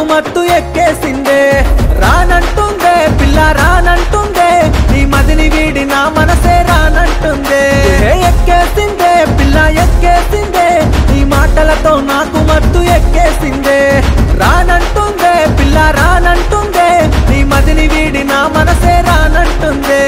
మత్తు ఎక్కేసిందే రానంటుందే పిల్ల రానంటుందే నీ మదిని వీడి నా మనసే రానంటుందే ఏ ఎక్కేసిందే పిల్ల ఎక్కేసిందే నీ మాటలతో నాకు మత్తు ఎక్కేసిందే రానంటుందే పిల్ల రానంటుందే నీ మదిని వీడి నా మనసే రానంటుందే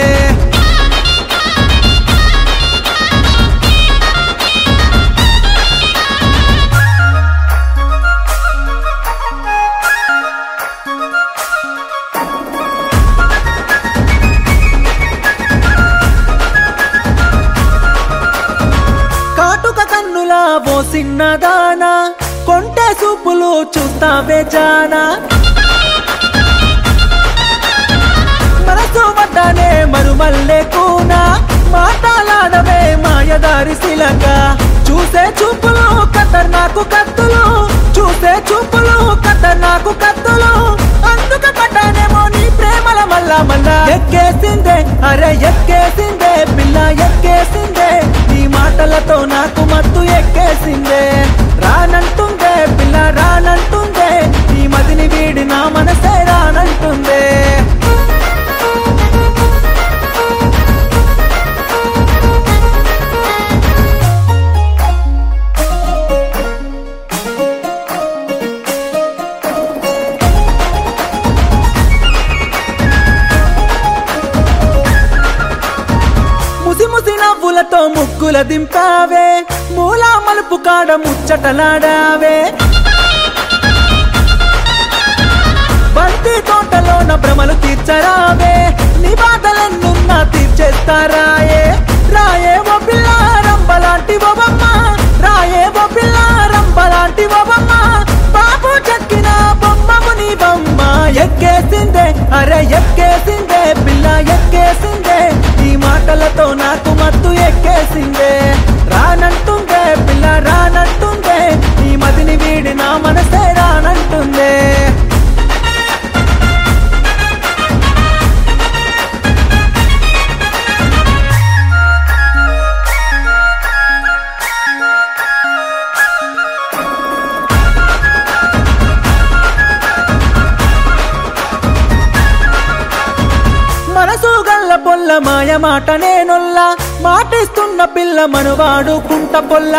కాటుక కన్నులా ఓ సిన్నదానా కొంటె సూపులు చూస్తావే జానా మనసు వడ్డానే మరుమల్లే కూనా మాటలాడవే మాయదారి శిలక చూసే చూపులు ఖతర్నాకు కత్తులు చూసే చూపులు ఖతర్నాకు కత్తులు అందుక పడ్డానేమో నీ ప్రేమల మల్ల మల్ల ఎక్కేసిందే అరే ఎక్కేసిందే పిల్ల ఎక్కేసిందే నీ మాటలతో నాకు మత్తు ఎక్కేసిందే రానంటుందే పిల్ల రానంటుందే నీ మదిని వీడి నా మనసే రానంటుందే ముసి ముసి నవ్వులతో ముగ్గుల దింపావే మూలా మలుపు కాడ ముచ్చటలాడావే బంతి తోటలోన భ్రమలు తీర్చరావే నీ బాధలన్నున్నా తీర్చేస్తారాయే రాయే ఓ పిల్ల రంబలాంటి ఓబమ్మ రాయే ఓ పిల్ల రంబలాంటి ఓబమ్మ బాబు చెక్కిన బొమ్మము నీ బొమ్మ ఎక్కేసిందే అరే ఎక్కేసిందే పిల్ల ఎక్కేసిందే ఈ మాటలతో నాకు మత్తు ఎక్కేసిందే రానంటుందే పిల్ల రానంటుందే ఈ మదిని వీడి నా మనసే రానంటుందే మనసు గల్ల పొల్ల మాయ మాట నేనొల్ల మాటిస్తున్న పిల్ల మనువాడు కుంట పొల్ల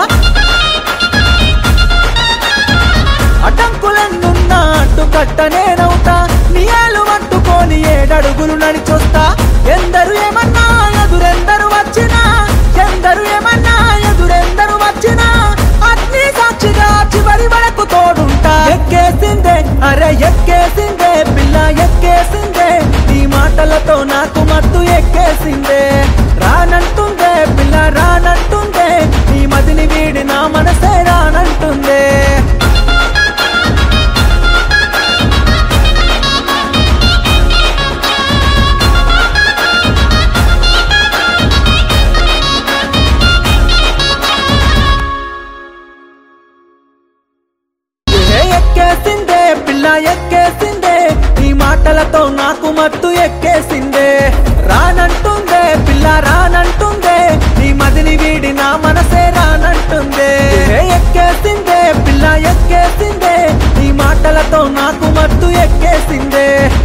అడ్డంకులెన్నున్నా అడ్డు కట్ట నేనవుతా నియాలు పట్టుకొని ఏడడుగులు నడిచొస్తా ఎందరు ఏమన్నా ఎదురెందరు వచ్చినా ఎందరు ఏమన్నా ఎదురెందరు వచ్చినా అగ్ని సాక్షిగా చివరి వరకు తోడుంటా ఎక్కేసిందే అరే ఎక్కేసిందే పిల్ల ఎక్కేసిందే ఈ మాటలతో నాకు మత్తు ఎక్కేసిందే రానంటుందే పిల్ల రానంటుందే ఈ మదిని వీడి నా మనసే రానంటుందే ఏ ఎక్కేసిందే పిల్ల ఎక్కేసిందే ఈ మాటలతో నాకు మత్తు ఎక్కేసిందే రానంటుందే పిల్ల రానంటుందే నీ మదిని వీడి నా మనసే రానంటుందే ఏ ఎక్కేసిందే పిల్ల ఎక్కేసిందే ఈ మాటలతో నాకు మత్తు ఎక్కేసిందే